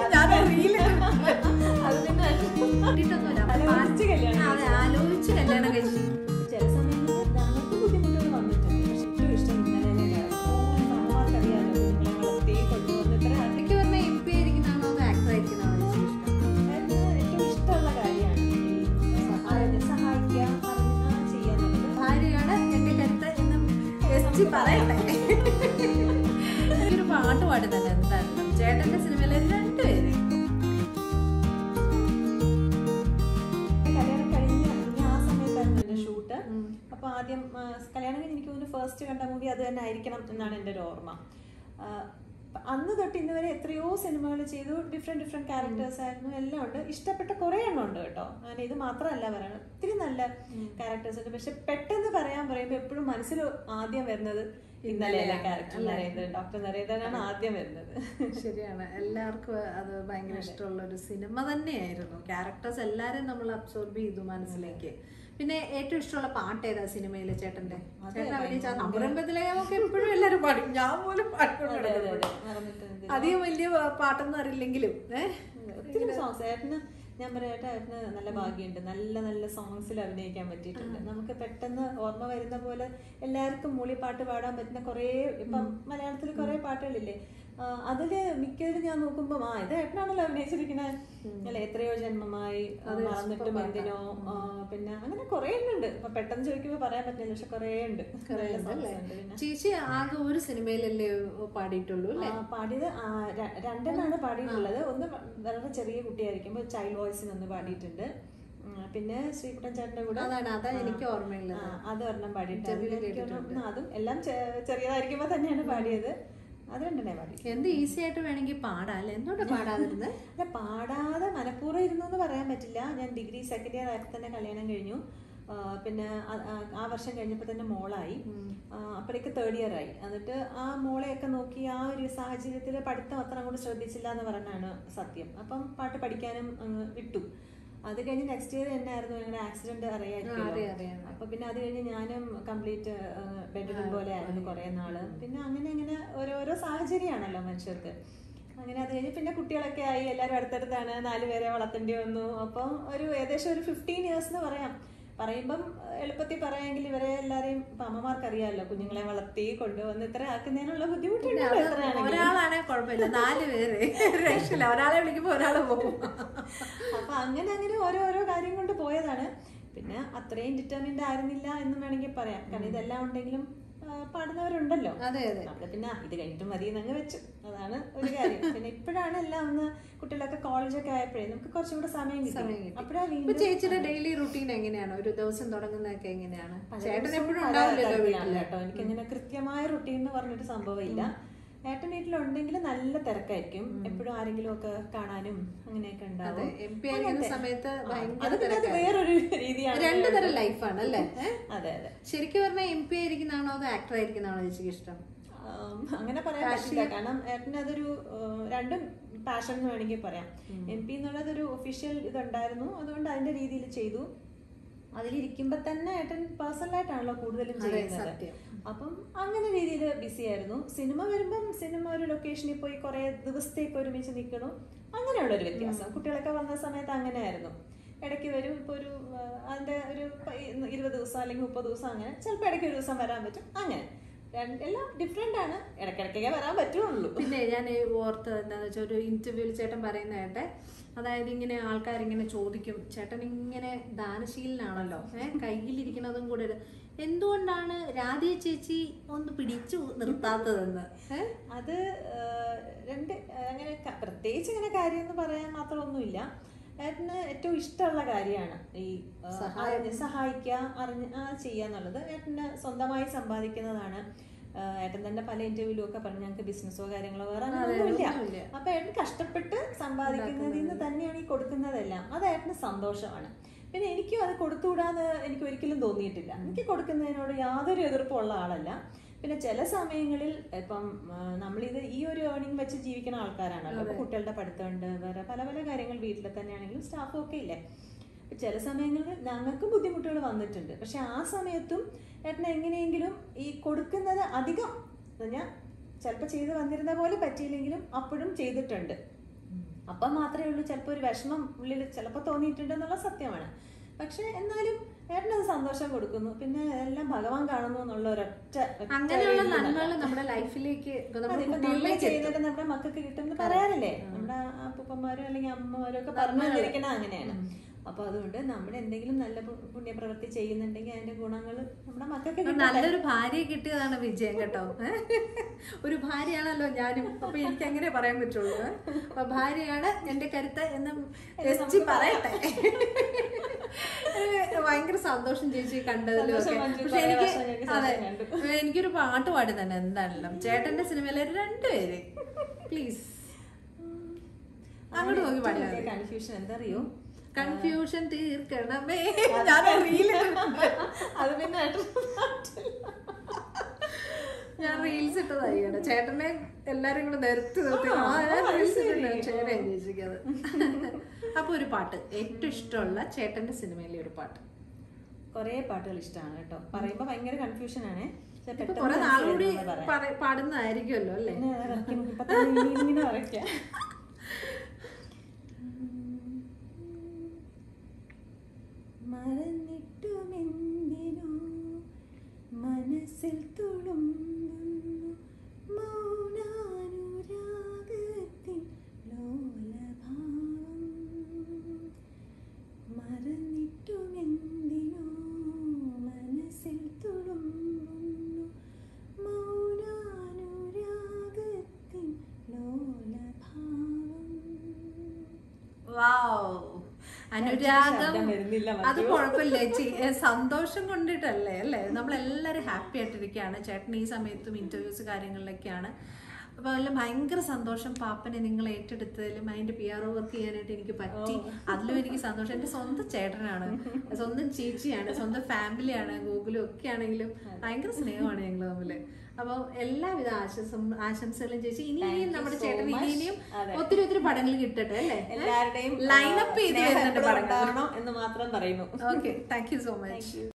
ഞാൻ റീല് അത് പിന്നെ കണ്ടിട്ടൊന്നുമില്ല. അപ്പൊ ആലോചിച്ച് കല്യാണം അതെ ആലോചിച്ച് കല്യാണം കഴിച്ചു ചില സമയങ്ങളിൽ ഞങ്ങൾക്ക് ബുദ്ധിമുട്ടുകൾ വന്നിട്ടുണ്ട് പക്ഷെ ഏറ്റവും ഇഷ്ടം ഇന്നലെ അമ്മമാർക്കറിയാലോ കുഞ്ഞുങ്ങളെ വളർത്തി കൊണ്ടുവന്ന് ഇത്ര എനിക്ക് പറഞ്ഞ എം പി ആയിരിക്കുന്നതാണോ അതോ ആക്ടർ ആയിരിക്കുന്നതാണോ ചേച്ചി ഇഷ്ടം അതായത് ഏറ്റവും ഇഷ്ടമുള്ള കാര്യമാണ് ഈ സഹായ സഹായിക്കുക പറഞ്ഞാൽ ചെയ്യാന്നുള്ളത് ഭാര്യയാണ് എന്റെ കരുത്ത് എന്ന് എസ് പറയട്ടെ ഒരു പാട്ട് പാടി തന്നെ എന്തായിരുന്നു ചേട്ടന്റെ സിനിമയിലെ രണ്ടുപേര് കല്യാണം കഴിഞ്ഞ ഞാൻ ആ സമയത്തായിരുന്നു എൻ്റെ ഷൂട്ട് അപ്പോൾ ആദ്യം ആ, കല്യാണം കഴിഞ്ഞ് എനിക്ക് തോന്നുന്നു ഫസ്റ്റ് കണ്ട മൂവി അത് തന്നെ ആയിരിക്കണം എന്നാണ് എൻ്റെ ഒരു ഓർമ്മ ആ, അപ്പൊ അന്ന് തൊട്ട് ഇന്ന് വരെ എത്രയോ സിനിമകൾ ചെയ്തു ഡിഫറെൻറ്റ് ഡിഫറെൻറ്റ് ക്യാരക്ടേഴ്സ് ആയിരുന്നു എല്ലാം ഉണ്ട് ഇഷ്ടപ്പെട്ട കുറേ എണ്ണം ഉണ്ട് കേട്ടോ അങ്ങനെ ഇത് മാത്രമല്ല പറയണം ഒത്തിരി നല്ല ക്യാരക്ടേഴ്സ് ഉണ്ട് പക്ഷെ പെട്ടെന്ന് പറയാൻ പറയുമ്പോൾ എപ്പോഴും മനസ്സിൽ ആദ്യം വരുന്നത് ഇന്നലെയിലെ ക്യാരക്ടർ നരേന്ദ്രൻ ഡോക്ടർ നരേന്ദ്രനാണ് ആദ്യം വരുന്നത് ശരിയാണ് എല്ലാവർക്കും അത് ഭയങ്കര ഇഷ്ടമുള്ള ഒരു സിനിമ തന്നെയായിരുന്നു ക്യാരക്ടേഴ്സ് എല്ലാരും നമ്മൾ അബ്സോർബ് ചെയ്തു മനസ്സിലേക്ക് പിന്നെ ഏറ്റവും ഇഷ്ടമുള്ള പാട്ട് ഏതാ സിനിമയിലെ ചേട്ടന്റെ ചേട്ടൻ അഭിനയിച്ച സംരംഭത്തിലെ നമുക്ക് എപ്പോഴും എല്ലാരും പാടും ഞാൻ പോലും പാട്ടുകൊണ്ടിരുന്നു മറന്നിട്ടുണ്ട് അധികം വലിയ പാട്ടൊന്നും അറിയില്ലെങ്കിലും ഏഹ് ഒത്തിരി സോങ്സ് ഏട്ടന് ഞാൻ പറയട്ടെ ഏട്ടന് നല്ല ഭാഗ്യമുണ്ട് നല്ല നല്ല സോങ്സിൽ അഭിനയിക്കാൻ പറ്റിയിട്ടുണ്ട് നമുക്ക് പെട്ടെന്ന് ഓർമ്മ വരുന്ന പോലെ എല്ലാവർക്കും മൂളിപ്പാട്ട് പാടാൻ പറ്റുന്ന കുറേ ഇപ്പം മലയാളത്തിൽ കുറേ പാട്ടുകളില്ലേ ആ, അതില് മിക്കതിലും ഞാൻ നോക്കുമ്പോൾ ആ ഇത് ഏട്ടനാണല്ലോ അഭിനയിച്ചിരിക്കുന്നത് അല്ലെ എത്രയോ ജന്മമായി ആ, മറന്നിട്ടും എന്തിനോ ആ, പിന്നെ അങ്ങനെ കുറേ ഉണ്ട് ഇപ്പൊ പെട്ടെന്ന് ചോദിക്കുമ്പോൾ പറയാൻ പറ്റില്ല പക്ഷെ കുറേ ഉണ്ട് നല്ല songs ഉണ്ട് പിന്നെ ചേച്ചി ആകെ ഒരു സിനിമയിലല്ലേ പാടിയിട്ടുള്ളൂ അല്ലേ ആ, പാടിയത് ആ, ര- രണ്ടെണ്ണമാണ് പാടിയിട്ടുള്ളത് ഒന്ന് വളരെ ചെറിയ കുട്ടിയായിരിക്കുമ്പോൾ ചൈൽഡ് വോയിസിന് ഒന്ന് പാടിയിട്ടുണ്ട് ഉം, പിന്നെ ശ്രീകുട്ടൻ ചേട്ടന്റെ കൂടെ അതാണ് അതാ എനിക്ക് ഓർമ്മയുള്ളത് ആ, അത് ഒരെണ്ണം പാടിയിട്ടുണ്ട് Interview അതിൽ എനിക്ക് തോന്നുന്നു അതും എല്ലാം ചെ- ചെറിയതായിരിക്കുമ്പോൾ തന്നെയാണ് പാടിയത് അത് രണ്ടെണ്ണേ പാടി എന്ത് ഈസി ആയിട്ട് വേണമെങ്കിൽ പാടാം അല്ലേ എന്തുകൊണ്ട് പാടാതിരുന്നത് അല്ല പാടാതെ മനഃപൂർവ്വം ഇരുന്നു എന്ന് പറയാൻ പറ്റില്ല ഞാൻ ഡിഗ്രി സെക്കൻഡ് ഇയർ ആയപ്പോൾ തന്നെ കല്യാണം കഴിഞ്ഞു ആ, പിന്നെ ആ- ആ- ആ വർഷം കഴിഞ്ഞപ്പോൾ തന്നെ മോളായി ആ, അപ്പോഴേക്ക് തേർഡ് ഇയർ ആയി എന്നിട്ട് ആ മോളെയൊക്കെ നോക്കി ആ ഒരു സാഹചര്യത്തിൽ പഠിത്തം അത്ര അങ്ങോട്ട് ശ്രദ്ധിച്ചില്ല എന്ന് പറഞ്ഞാണ് സത്യം അപ്പം പാട്ട് പഠിക്കാനും അങ്ങ് വിട്ടു അത് കഴിഞ്ഞ് നെക്സ്റ്റ് ഇയർ എന്നായിരുന്നു ഞങ്ങളുടെ ആക്സിഡന്റ് അറിയാമായിരിക്കും അറിയാം, അറിയാം. അപ്പൊ പിന്നെ അത് കഴിഞ്ഞ് ഞാനും കംപ്ലീറ്റ് ബെഡ്റൂം പോലെ ആയിരുന്നു കുറെ നാള് പിന്നെ അങ്ങനെ അങ്ങനെ ഓരോരോ സാഹചര്യമാണല്ലോ മനുഷ്യർക്ക് അങ്ങനെ അത് കഴിഞ്ഞ് പിന്നെ കുട്ടികളൊക്കെ ആയി എല്ലാവരും അടുത്തടുത്താണ് നാല് പേരെ വളർത്തേണ്ടി വന്നു അപ്പം ഒരു ഏകദേശം ഒരു ഫിഫ്റ്റീൻ ഇയേഴ്സ് എന്ന് പറയാം പറയുമ്പം ഏഹ്, എളുപ്പത്തിൽ പറയാമെങ്കിൽ ഇവരെ എല്ലാരെയും ഇപ്പൊ അമ്മമാർക്ക് അറിയാമല്ലോ കുഞ്ഞുങ്ങളെ വളർത്തി കൊണ്ടുവന്ന് ഇത്ര ആക്കുന്നതിനുള്ള ബുദ്ധിമുട്ടുണ്ടല്ലോ എത്രയാണെങ്കിലും ഒരാളാണെ കുഴപ്പമില്ല നാല് പേര് രക്ഷയില്ല ഒരാളെ വിളിക്കുമ്പോ ഒരാള് പോകും അപ്പൊ അങ്ങനെ അങ്ങനെ ഓരോരോ കാര്യം കൊണ്ട് പോയതാണ് പിന്നെ അത്രയും ഡിറ്റർമിൻഡ് ആയിരുന്നില്ല എന്ന് വേണമെങ്കിൽ പറയാം കാരണം ഇതെല്ലാം ഉണ്ടെങ്കിലും ആ, പാടുന്നവരുണ്ടല്ലോ അതെ അതെ നമ്മള് പിന്നെ ഇത് കഴിഞ്ഞിട്ട് മതി എന്നങ്ങ് വെച്ചു അതാണ് ഒരു കാര്യം പിന്നെ ഇപ്പോഴാണ് എല്ലാം ഒന്ന് കുട്ടികളൊക്കെ കോളേജൊക്കെ ആയപ്പോഴേ നമുക്ക് കുറച്ചും കൂടെ സമയം സമയം കിട്ടി കിട്ടി. അപ്പോഴാ ഇപ്പൊ വീണ്ടും ചേച്ചിയുടെ ഡെയിലി റുട്ടീൻ എങ്ങനെയാണ് ഒരു ദിവസം തുടങ്ങുന്നതൊക്കെ എങ്ങനെയാണ് പല ചേട്ടൻ ദിവസവും എപ്പോഴും പല ഉണ്ടാവില്ലല്ലോ തരത്തിലാണ് വീട്ടില് കേട്ടോ എനിക്ക് അങ്ങനെ കൃത്യമായ റുട്ടീൻ എന്ന് പറഞ്ഞിട്ട് സംഭവമില്ല ഏട്ടൻ വീട്ടിലുണ്ടെങ്കിൽ നല്ല തിരക്കായിരിക്കും എപ്പോഴും ആരെങ്കിലും ഒക്കെ കാണാനും അങ്ങനെയൊക്കെ അതെ ഉണ്ടാവും എം പി ആയിരിക്കുന്ന സമയത്ത് ആ, ഭയങ്കര അത് പിന്നെ അത് തിരക്കാണ്. വേറൊരു രീതിയാണ് രണ്ടു തരം ലൈഫാണ് അല്ലേ ഏ? അതെ അതെ ശരിക്കും പറഞ്ഞാൽ എം പി ആയിരിക്കുന്നതാണോ അതോ ആക്ടർ ആയിരിക്കുന്നതാണോ ചേച്ചിക്ക് ഇഷ്ടം ആം, അങ്ങനെ പറയാൻ പറ്റില്ല കാരണം ഏട്ടന് അതൊരു ഏഹ്, രണ്ടും പാഷൻ എന്ന് വേണമെങ്കിൽ പറയാം എം പി എന്നുള്ളത് ഒരു ഒഫീഷ്യൽ ഇതുണ്ടായിരുന്നു അതുകൊണ്ട് അതിന്റെ രീതിയിൽ ചെയ്തു അതിലിരിക്കുമ്പോ തന്നെ ഏട്ടൻ പേഴ്സണലായിട്ടാണല്ലോ കൂടുതലും ചെയ്യുന്നത് സത്യം. അപ്പം അങ്ങനെ രീതിയിൽ ബിസി ആയിരുന്നു സിനിമ വരുമ്പം സിനിമ ഒരു ലൊക്കേഷനിൽ പോയി കുറെ ദിവസത്തേക്ക് ഒരുമിച്ച് നിൽക്കണു അങ്ങനെയുള്ള ഒരു വ്യത്യാസം കുട്ടികളൊക്കെ വന്ന സമയത്ത് അങ്ങനെയായിരുന്നു ഇടയ്ക്ക് വരും ഇപ്പോൾ ഒരു ആ, അതിന്റെ ഒരു പ- ഇരുപത് ദിവസം അല്ലെങ്കിൽ മുപ്പത് ദിവസം അങ്ങനെ ചിലപ്പോൾ ഇടയ്ക്ക് ഒരു ദിവസം വരാൻ പറ്റും അങ്ങനെ രണ്ട് എല്ലാം ഡിഫറെൻ്റ് ആണ് ഇടയ്ക്കിടയ്ക്കൊക്കെ വരാൻ പറ്റുള്ളൂ പിന്നെ ഞാൻ ഓർത്തത് എന്താണെന്ന് വെച്ചാൽ ഒരു ഇന്റർവ്യൂവിൽ ചേട്ടൻ പറയുന്ന കേട്ടെ അതായത് ഇങ്ങനെ ആൾക്കാരിങ്ങനെ ചോദിക്കും ചേട്ടൻ ഇങ്ങനെ ദാനശീലനാണല്ലോ ഏഹ് കയ്യിലിരിക്കുന്നതും കൂടെ ഒരു- എന്തുകൊണ്ടാണ് രാധിയ ചേച്ചി ഒന്ന് പിടിച്ചു നിർത്താത്തതെന്ന് ഏഹ് അത് ആ, രണ്ട് ആ, അങ്ങനെ ക- പ്രത്യേകിച്ച് ഇങ്ങനെ കാര്യം എന്ന് പറയാൻ മാത്രമൊന്നുമില്ല ഏട്ടന് ഏറ്റവും ഇഷ്ടമുള്ള കാര്യമാണ് ഈ ആ, അറിഞ്ഞ് സഹായിക്കുക അറിഞ്ഞ് ആ ചെയ്യുക എന്നുള്ളത് ഏട്ടന് സ്വന്തമായി സമ്പാദിക്കുന്നതാണ് ആ, ഏട്ടൻ തന്നെ പല ഇന്റർവ്യൂലും ഒക്കെ പറഞ്ഞു ഞങ്ങൾക്ക് ബിസിനസ്സോ കാര്യങ്ങളോ വേറെ അങ്ങനെയൊന്നുമില്ല ഒന്നുമില്ല. അപ്പൊ ഏട്ടൻ കഷ്ടപ്പെട്ട് സമ്പാദിക്കുന്നതിൽ നിന്ന് തന്നെയാണ് ഈ കൊടുക്കുന്നതെല്ലാം അത് ഏട്ടന് സന്തോഷമാണ് പിന്നെ എനിക്കും അത് കൊടുത്തുകൂടാന്ന് എനിക്ക് ഒരിക്കലും തോന്നിയിട്ടില്ല എനിക്ക് കൊടുക്കുന്നതിനോട് യാതൊരു എതിർപ്പും ഉള്ള ആളല്ല പിന്നെ ചില സമയങ്ങളിൽ ഇപ്പം ആ, നമ്മളിത് ഈ ഒരു ഏർണിംഗ് വെച്ച് ജീവിക്കുന്ന ആൾക്കാരാണല്ലോ ഇപ്പൊ കുട്ടികളുടെ പഠിത്തമുണ്ട് വേറെ പല പല കാര്യങ്ങൾ വീട്ടിൽ തന്നെയാണെങ്കിലും സ്റ്റാഫും ഒക്കെ ഇല്ലേ അപ്പൊ ചില സമയങ്ങളിൽ ഞങ്ങൾക്കും ബുദ്ധിമുട്ടുകൾ വന്നിട്ടുണ്ട് പക്ഷെ ആ സമയത്തും ഏട്ടൻ എങ്ങനെയെങ്കിലും ഈ കൊടുക്കുന്നത് അധികം ഞാൻ ചിലപ്പോൾ ചെയ്ത് വന്നിരുന്ന പോലെ പറ്റിയില്ലെങ്കിലും അപ്പോഴും ചെയ്തിട്ടുണ്ട് അപ്പം മാത്രമേ ഉള്ളൂ ചിലപ്പോൾ ഒരു വിഷമം ഉള്ളിൽ ചിലപ്പോൾ തോന്നിയിട്ടുണ്ടെന്നുള്ള സത്യമാണ് പക്ഷെ എന്നാലും ഏട്ടനത് സന്തോഷം കൊടുക്കുന്നു പിന്നെ എല്ലാം ഭഗവാൻ കാണുന്നു എന്നുള്ള ഒരൊറ്റ ഒറ്റ അങ്ങനെയുള്ള ഒരു ഇതാണ്. നന്മകൾ നമ്മുടെ ലൈഫിലേക്ക് നമ്മുടെ അതിപ്പോ നമ്മൾ കുട്ടികളിലേക്ക് എത്തും. ചെയ്യുന്നത് നമ്മുടെ മക്കൾക്ക് കിട്ടുമെന്ന് പറയാറില്ലേ നമ്മുടെ അപ്പൂപ്പന്മാരും അല്ലെങ്കിൽ അമ്മമാരും ഒക്കെ പറഞ്ഞു തന്നിരിക്കുന്നത് അങ്ങനെയാണ് അപ്പൊ അതുകൊണ്ട് നമ്മൾ എന്തെങ്കിലും നല്ല പു- പുണ്യപ്രവൃത്തി ചെയ്യുന്നുണ്ടെങ്കിൽ അതിന്റെ ഗുണങ്ങൾ നമ്മുടെ മക്കൾക്ക് അപ്പൊ കിട്ടട്ടെ. നല്ലൊരു ഭാര്യയെ കിട്ടിയതാണ് വിജയം കേട്ടോ ഏ? ഒരു ഭാര്യയാണല്ലോ ഞാനും അപ്പൊ എനിക്ക് അങ്ങനെ പറയാൻ പറ്റുള്ളൂ ഏ? അപ്പൊ ഭാര്യയാണ് എന്റെ കരുത്ത് എന്ന് എസ്റ്റി പറയട്ടെ ഏ, ഭയങ്കര സന്തോഷം ചേച്ചി കണ്ടതിലും ഒക്കെ സന്തോഷം മഞ്ജു, പക്ഷെ കുറേ എനിക്ക് വർഷങ്ങൾക്ക് ശേഷം അതെ കണ്ടു. ഏ, എനിക്കൊരു പാട്ട് പാടി തന്നെ എന്താണല്ലോ ചേട്ടന്റെ സിനിമയിലെ രണ്ടുപേര് പ്ലീസ് അങ്ങോട്ട് നോക്കി പാടിയാൽ മതി. കൺഫ്യൂഷൻ എന്താ അറിയോ കൺഫ്യൂഷൻ തീർക്കണമേ ഞാൻ റീല് അത് പിന്നെ ഞാൻ റീൽസ് ഇട്ടതായി കേട്ടോ ചേട്ടനെ എല്ലാരും കൂടെ നിരത്തി നിർത്തി ആ, ഞാൻ റീൽസ് ഇട്ടിട്ടുണ്ട് ചേട്ടൻ ചേച്ചിക്കത് അപ്പൊ ഒരു പാട്ട് ഏറ്റവും ഇഷ്ടമുള്ള ചേട്ടന്റെ സിനിമയിലെ ഒരു പാട്ട് കൊറേ പാട്ടുകൾ ഇഷ്ടമാണ് കേട്ടോ പറയുമ്പോ ഭയങ്കര കൺഫ്യൂഷൻ ആണ് പക്ഷെ ഇപ്പൊ പെട്ടെന്ന് കുറെ മനസ്സിൽ നാളുകൂടി വരുന്നത് പറയാം. പറ- പാടുന്നതായിരിക്കുമല്ലോ അല്ലേ പിന്നെ വിറയ്ക്കുന്നു. ഇപ്പൊ തന്നെ ഇങ്ങനെ- ഇങ്ങനെ വിറയ്ക്കാം. മറന്നിട്ടുമെന്തിനോ മനസ്സിൽ തുളുമ്പുന്നു മൗനാനുരാഗത്തിൻ ലോലഭാവം മറന്നിട്ടുമെന്തിനോ മനസ്സിൽ തുളുമ്പുന്നു മൗനാനുരാഗത്തിൻ ലോലഭാവം വാവ് അനുരാഗം ശബ്ദം വരുന്നില്ല അത് കുഴപ്പമില്ല ചേച്ചി ഏ, സന്തോഷം കൊണ്ടിട്ടല്ലേ അല്ലേ നമ്മളെല്ലാരും ഹാപ്പി ആയിട്ടിരിക്കുകയാണ് ചേട്ടൻ ഈ സമയത്തും ഇന്റർവ്യൂസ് കാര്യങ്ങളിലൊക്കെയാണ് അപ്പൊ അതിൽ ഭയങ്കര സന്തോഷം പാപ്പനെ നിങ്ങൾ ഏറ്റെടുത്തതിലും അതിന്റെ പി ആർ ഒ വർക്ക് ചെയ്യാനായിട്ട് എനിക്ക് പറ്റി അതിലും എനിക്ക് സന്തോഷം എന്റെ സ്വന്തം ചേട്ടനാണ് സ്വന്തം ചേച്ചിയാണ് സ്വന്തം ഫാമിലിയാണ് ഗൂഗിളും ഒക്കെ ആണെങ്കിലും ഭയങ്കര സ്നേഹമാണ് ഞങ്ങൾ തമ്മില് അപ്പോൾ എല്ലാവിധ ആശംസ ആശംസകളും ചേച്ചി ഇനി ഇനിയും നമ്മുടെ so ചേട്ടൻ ഇനി much. ഇനിയും അതെ. ഒത്തിരി ഒത്തിരി പടങ്ങൾ കിട്ടട്ടെ അല്ലേ എല്ലാവരുടെയും ലൈനപ്പ് ചെയ്ത് സ്നേഹം വരുന്നുണ്ട് എപ്പോഴും പടങ്ങൾ ഉണ്ടാവണം എന്ന് മാത്രം പറയുന്നു okay thank you so much thank U